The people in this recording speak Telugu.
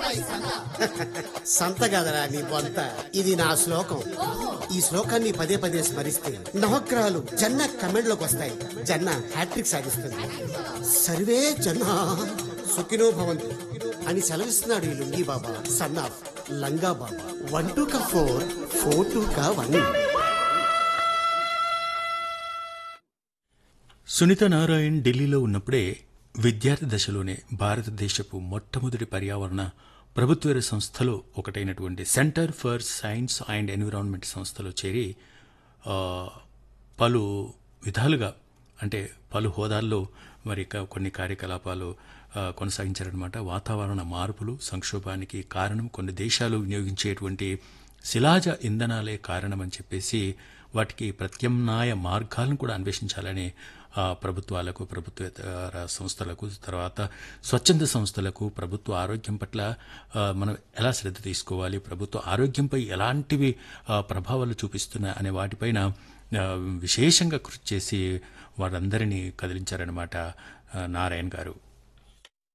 సంత కదరా నీ బొంత ఇది నా శ్లోకం ఈ శ్లోకాన్ని పదే పదే స్మరిస్తే నవగ్రహాలు జన్న కమెంట్లోకి వస్తాయి జన్న హ్యాట్రిక్ సాధిస్తుంది సర్వే జన్న సుఖినో భవంతు అని సెలవిస్తున్నాడు ఈ లుంగీ బాబా son of Langa Baba one two కా ఫోర్ ఫోర్ టూ కా వన్ సునీత నారాయణ్ ఢిల్లీలో ఉన్నప్పుడే విద్యార్థి దశలోనే భారతదేశపు మొట్టమొదటి పర్యావరణ ప్రభుత్వేతర సంస్థలో ఒకటైనటువంటి centre for science and environment సంస్థలో చేరి ఆ, పలు విధాలుగా అంటే పలు హోదాల్లో మరి ఇక కొన్ని కార్యకలాపాలు ఆ, కొనసాగించారనమాట వాతావరణ మార్పులు సంక్షోభానికి కారణం కొన్ని దేశాలు వినియోగించేటువంటి శిలాజ ఇంధనాలే కారణమని చెప్పేసి వాటికి ప్రత్యామ్నాయ మార్గాలను కూడా అన్వేషించాలని ఆ, ప్రభుత్వాలకు ప్రభుత్వేతర సంస్థలకు తర్వాత స్వచ్ఛంద సంస్థలకు ప్రభుత్వ ఆరోగ్యం పట్ల ఆ, మనం ఎలా శ్రద్ధ తీసుకోవాలి ప్రభుత్వ ఆరోగ్యంపై ఎలాంటివి ఆ, ప్రభావాలు చూపిస్తున్నాయి అనే వాటిపైన ఆ, విశేషంగా కృషి చేసి వారందరినీ కదిలించారనమాట ఆ, నారాయణ్ గారు